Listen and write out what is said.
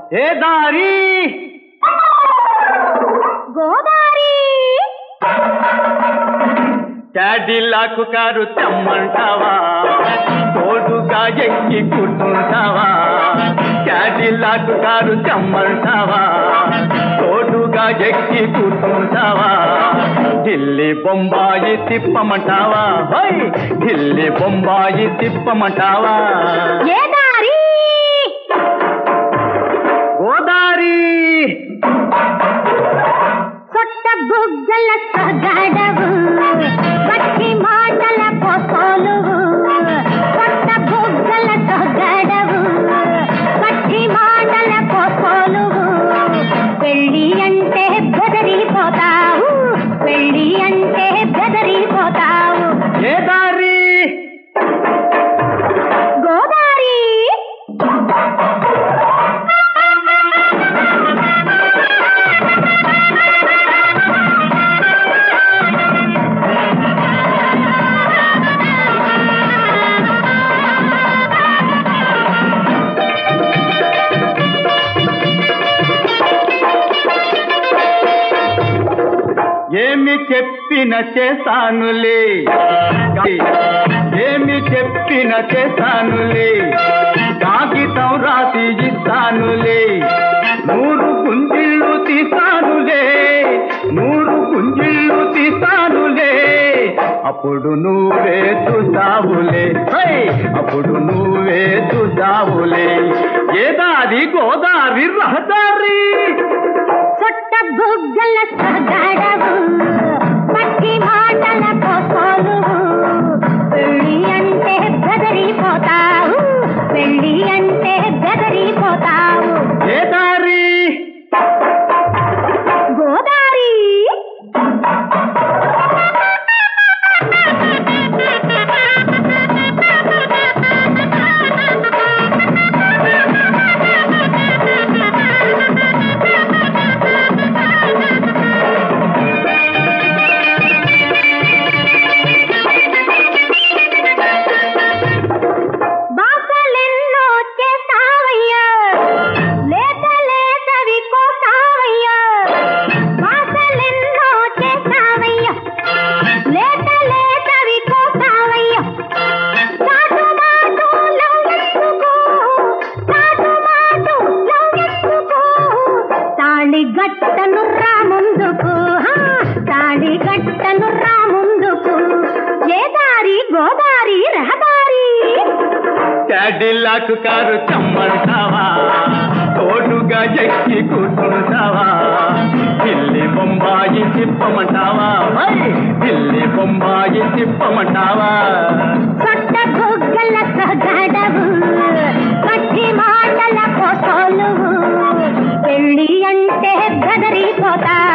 ఏ దారి గోదారి క్యాడిల్లాకు కారు తెమ్మంటావా తోడుగా ఎక్కి కూర్చుంటావా క్యాడిల్లాకు కారు తెమ్మంటావా తోడుగా ఎక్కి కూర్చుంటావా ఢిల్లీ బొంబాయి తిప్పమంటావా హై ఢిల్లీ బొంబాయి తిప్పమంటావా ఏ దారి గోదారి కొత్త బుగ్గల సగడవు పచ్చి మాటల పొసలువు కొత్త బుగ్గల సగడవు పచ్చి మాటల పొసలువు పెళ్ళి అంటే బెదరిపోతావు పెళ్ళి అంటే బెదరిపోతావు ఏ దారి గోదారి ఏమి చెప్పిన చేశానులే ఏమి చెప్పిన చేశానులే కాగితం రాసి ఇస్తానులే నూరు గుంజిళ్ళు తీసానులే నూరు గుంజిళ్ళు తీసానులే అప్పుడు నువ్వే చూసావులే హై! అప్పుడు నువ్వే చూసావులే ఏ దారి గోదారి రహదారి చుట్ట బుగ్గల సగడవు పచ్చి మాటల కోసలువు పెళ్ళి అంటే బెదరిపోతావు పెళ్ళి అంటే బెదరిపోతావు ఏ దారి గోదారి బాసలెన్నో చేస్తావయ్యా లేత లేతవి కోసావయ్యా బాసలెన్నో చేస్తావయ్యా లేత లేతవి కోసావయ్యా చాటు మాటు లవ్వెత్తుకో చాటు మాటు లవ్వెత్తుకో తాళి గట్టను రా ముందుకు హా, తాళి గట్టను రా ముందుకు ఏ దారి గోదారి రహదారి క్యాడిల్లాకు కారు చమ్మంటావా తోడుగా ఎక్కి కూర్చుంటావా ఢిల్లీ బొంబాయి తిప్పమంటావా హై! ఢిల్లీ బొంబాయి తిప్పమంటావా కొట్ట బుగ్గల సగడవు పచ్చి మాటల పొసలువు పెళ్ళి అంటే బెదరిపోతా